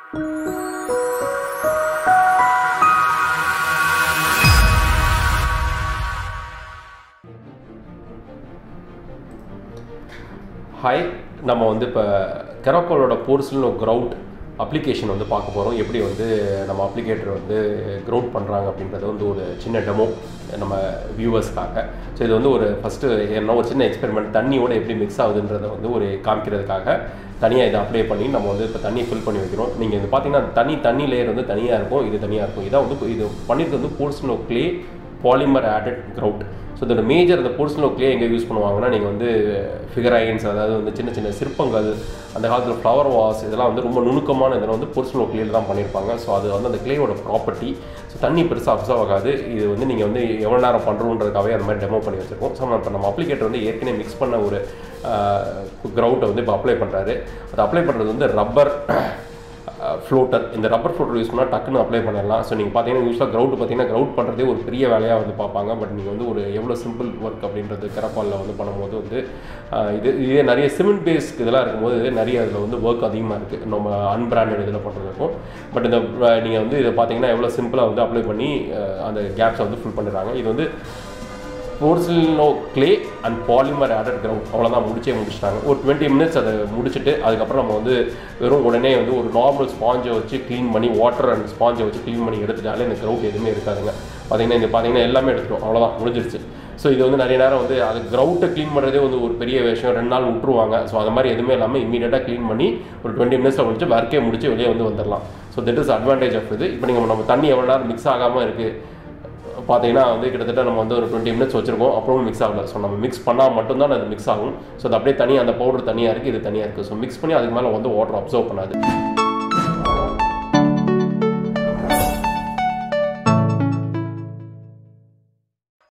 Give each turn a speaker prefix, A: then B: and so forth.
A: hi நம்ம வந்து இப்போ கெரோக்கோலோட போர்சல் க்ரௌட் அப்ளிகேஷன் வந்து பார்க்க போகிறோம் எப்படி வந்து நம்ம அப்ளிகேட்டர் வந்து க்ரௌட் பண்ணுறாங்க அப்படின்றது வந்து ஒரு சின்ன டெமோ நம்ம வியூவர்ஸ்க்காக ஸோ இது வந்து ஒரு ஃபஸ்ட்டு என்ன ஒரு சின்ன எக்ஸ்பெரிமெண்ட் தண்ணியோட எப்படி மிக்ஸ் ஆகுதுன்றதை வந்து ஒரு காமிக்கிறதுக்காக தனியாக இதை அப்ளை பண்ணி நம்ம வந்து இப்போ தண்ணி ஃபில் பண்ணி வைக்கிறோம் நீங்கள் இது பார்த்தீங்கன்னா தனி தண்ணி லேயர் வந்து தனியாக இருக்கும் இது தனியாக இருக்கும் இதான் வந்து இது பண்ணியிருக்கிறது வந்து porcelain clay polymer added grout so இதோட மேஜர் இந்த போர்சனோ க்ளே எங்கே யூஸ் பண்ணுவாங்கன்னா நீங்கள் வந்து ஃபிகர் ஐன்ஸ் அதாவது வந்து சின்ன சின்ன சிற்பங்கள் அந்த காலத்தில் ஃப்ளவர் வாஸ் இதெல்லாம் வந்து ரொம்ப நுணுக்கமான இதில் வந்து போர்சனோ க்ளேல தான் பண்ணியிருப்பாங்க ஸோ அது வந்து அந்த க்ளேயோட ப்ராப்பர்ட்டி ஸோ தண்ணி பெருசாக அப்சர்வ் ஆகாது இது வந்து நீங்கள் வந்து எவ்வளோ நேரம் பண்ணுறோன்றதுக்காகவே அந்த மாதிரி டெமோ பண்ணி வச்சிருக்கோம் ஸோ இப்போ நம்ம அப்ளிகேட்டர் வந்து ஏற்கனவே மிக்ஸ் பண்ண ஒரு க்ரௌட்டை வந்து இப்போ அப்ளை பண்ணுறாரு அது அப்ளை பண்ணுறது வந்து ரப்பர் ஃப்ளோட்டர் இந்த ரப்பர் ஃப்ளோட்டர் யூஸ் பண்ணால் டக்குன்னு அப்ளை பண்ணிடலாம் ஸோ நீங்கள் பார்த்தீங்கன்னா யூஸ்வலாக க்ரௌட் பார்த்தீங்கன்னா க்ரௌட் பண்ணுறதே ஒரு பெரிய வேலையாக வந்து பார்ப்பாங்க பட் நீங்கள் வந்து ஒரு எவ்வளோ சிம்பிள் ஒர்க் அப்படின்றது கரப்பாலில் வந்து பண்ணும்போது வந்து ஆஹ் இது இதே நிறைய சிமெண்ட் பேஸ்க் இதெல்லாம் இருக்கும்போது நிறைய அதில் வந்து ஒர்க் அதிகமாக இருக்குது நம்ம அன்பிராண்டட் இதில் பண்ணுறதுக்கும் பட் இந்த நீங்கள் வந்து இதை பார்த்தீங்கன்னா எவ்வளோ சிம்பிளாக வந்து அப்ளை பண்ணி ஆஹ் அந்த கேப்ஸை வந்து ஃபில் பண்ணிடுறாங்க இது வந்து porcelain clay and polymer added ground அவ்வளோதான் முடிச்சே முடிச்சிட்டாங்க ஒரு டுவெண்ட்டி மினிட்ஸ் அதை முடிச்சுட்டு அதுக்கப்புறம் நம்ம வந்து வெறும் உடனே வந்து ஒரு நார்மல் ஸ்பாஞ்சை வச்சு க்ளீன் பண்ணி வாட்டர் அண்ட் ஸ்பாஞ்சை வச்சு க்ளீன் பண்ணி எடுத்துட்டாலே இந்த கிரவுட் எதுவுமே இருக்காதுங்க பார்த்தீங்கன்னா இந்த பார்த்தீங்கன்னா எல்லாமே எடுத்துட்டோம் அவ்வளோதான் முடிஞ்சிருச்சு ஸோ இது வந்து நிறைய நேரம் வந்து அது கிரவுட்டை க்ளீன் பண்ணுறதே வந்து ஒரு பெரிய விஷயம் ரெண்டு நாள் விட்டுருவாங்க ஸோ அது மாதிரி எதுவுமே இல்லாமல் இமீடியட்டாக க்ளீன் பண்ணி ஒரு டுவெண்ட்டி மினிட்ஸில் முடிச்சு ஒர்க்கே முடிச்சு வெளியே வந்து வந்துடலாம் so that is advantage of இது இப்போ நீங்கள் நம்ம தண்ணி எவ்வளோ நேரம் மிக்ஸ் ஆகாமல் இருக்குது பார்த்தீங்கன்னா வந்து கிட்டத்தட்ட நம்ம வந்து ஒரு டுவெண்ட்டி மினிட்ஸ் வச்சிருக்கோம் அப்புறம் மிக்ஸ் ஆகல ஸோ நம்ம மிக்ஸ் பண்ணால் மட்டும்தான் அது மிக்ஸ் ஆகும் ஸோ அது அப்படியே தனியாக அந்த பவுடர் தனியாக இருக்குது இது தனியாக இருக்குது ஸோ மிக்ஸ் பண்ணி அதுக்கு மேலே வந்து வாட்டர் அப்சர்வ் பண்ணாது